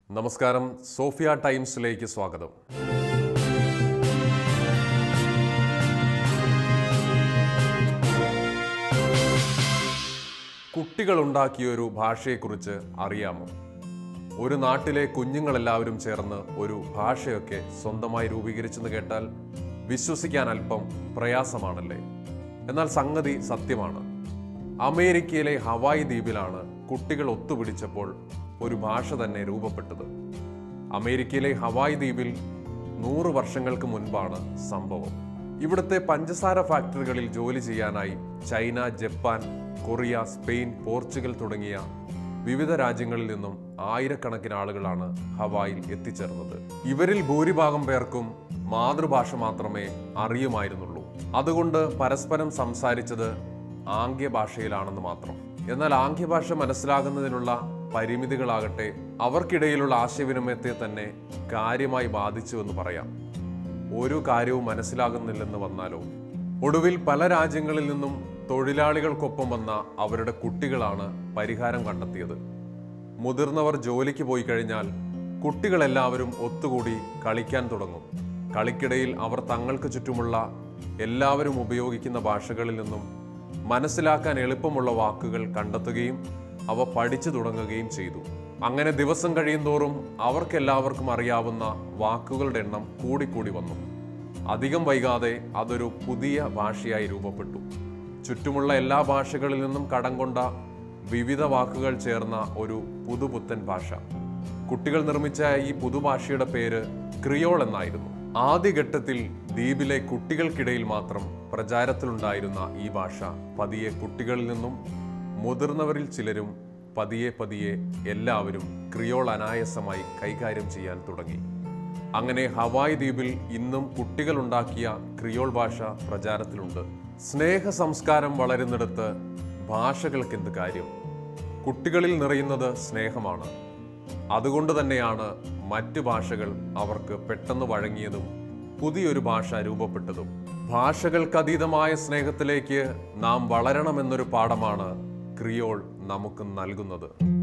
നമസ്കാരം സോഫിയ ടൈംസിലേക്ക് സ്വാഗതം കുട്ടികളുണ്ടാക്കിയ ഒരു ഭാഷയെക്കുറിച്ച് അറിയാമോ ഒരു നാട്ടിലെ കുഞ്ഞുങ്ങളെല്ലാവരും ചേർന്ന് ഒരു ഭാഷയൊക്കെ സ്വന്തമായി രൂപീകരിച്ചെന്ന് കേട്ടാൽ വിശ്വസിക്കാൻ അല്പം പ്രയാസമാണല്ലേ എന്നാൽ സംഗതി സത്യമാണ് അമേരിക്കയിലെ ഹവായി ദ്വീപിലാണ് കുട്ടികൾ ഒത്തുപിടിച്ചപ്പോൾ ഒരു ഭാഷ തന്നെ രൂപപ്പെട്ടത് അമേരിക്കയിലെ ഹവായി ദ്വീപിൽ നൂറ് വർഷങ്ങൾക്ക് മുൻപാണ് സംഭവം ഇവിടുത്തെ പഞ്ചസാര ഫാക്ടറികളിൽ ജോലി ചെയ്യാനായി China Japan Korea Spain Portugal തുടങ്ങിയ വിവിധ രാജ്യങ്ങളിൽ നിന്നും ആയിരക്കണക്കിന് ആളുകളാണ് ഹവായിൽ എത്തിച്ചേർന്നത് ഇവരിൽ ഭൂരിഭാഗം പേർക്കും മാതൃഭാഷ മാത്രമേ അറിയുമായിരുന്നുള്ളൂ അതുകൊണ്ട് പരസ്പരം സംസാരിച്ചത് ആംഗ്യഭാഷയിലാണെന്ന് മാത്രം എന്നാൽ ആംഗ്യഭാഷ മനസ്സിലാകുന്നതിനുള്ള പരിമിതികളാകട്ടെ അവർക്കിടയിലുള്ള ആശയവിനിമയത്തെ തന്നെ കാര്യമായി ബാധിച്ചുവെന്ന് പറയാം ഒരു കാര്യവും മനസ്സിലാകുന്നില്ലെന്ന് വന്നാലോ ഒടുവിൽ പല രാജ്യങ്ങളിൽ നിന്നും തൊഴിലാളികൾക്കൊപ്പം വന്ന അവരുടെ കുട്ടികളാണ് പരിഹാരം കണ്ടെത്തിയത് മുതിർന്നവർ ജോലിക്ക് പോയി കഴിഞ്ഞാൽ കുട്ടികളെല്ലാവരും ഒത്തുകൂടി കളിക്കാൻ തുടങ്ങും കളിക്കിടയിൽ അവർ തങ്ങൾക്ക് ചുറ്റുമുള്ള എല്ലാവരും ഉപയോഗിക്കുന്ന ഭാഷകളിൽ നിന്നും മനസ്സിലാക്കാൻ എളുപ്പമുള്ള വാക്കുകൾ കണ്ടെത്തുകയും അവ പഠിച്ചു തുടങ്ങുകയും ചെയ്തു അങ്ങനെ ദിവസം കഴിയുന്തോറും അവർക്കെല്ലാവർക്കും അറിയാവുന്ന വാക്കുകളുടെ എണ്ണം കൂടിക്കൂടി വന്നു അധികം വൈകാതെ അതൊരു പുതിയ ഭാഷയായി രൂപപ്പെട്ടു ചുറ്റുമുള്ള എല്ലാ ഭാഷകളിൽ നിന്നും കടം കൊണ്ട വിവിധ വാക്കുകൾ ചേർന്ന ഒരു പുതുപുത്തൻ ഭാഷ കുട്ടികൾ നിർമ്മിച്ച ഈ പുതുഭാഷയുടെ പേര് ക്രിയോൾ എന്നായിരുന്നു ആദ്യഘട്ടത്തിൽ ദ്വീപിലെ കുട്ടികൾക്കിടയിൽ മാത്രം പ്രചാരത്തിലുണ്ടായിരുന്ന ഈ ഭാഷ പതിയെ കുട്ടികളിൽ നിന്നും മുതിർന്നവരിൽ ചിലരും പതിയെ പതിയെ എല്ലാവരും ക്രിയോൾ അനായാസമായി കൈകാര്യം ചെയ്യാൻ തുടങ്ങി അങ്ങനെ ഹവായ് ദ്വീപിൽ ഇന്നും കുട്ടികൾ ഉണ്ടാക്കിയ ക്രിയോൾ ഭാഷ പ്രചാരത്തിലുണ്ട് സ്നേഹ സംസ്കാരം വളരുന്നിടത്ത് ഭാഷകൾക്ക് എന്ത് കാര്യം കുട്ടികളിൽ നിറയുന്നത് സ്നേഹമാണ് അതുകൊണ്ട് തന്നെയാണ് മറ്റ് ഭാഷകൾ അവർക്ക് പെട്ടെന്ന് വഴങ്ങിയതും പുതിയൊരു ഭാഷ രൂപപ്പെട്ടതും ഭാഷകൾക്കതീതമായ സ്നേഹത്തിലേക്ക് നാം വളരണമെന്നൊരു പാഠമാണ് ക്രിയോൾ നമുക്ക് നൽകുന്നത്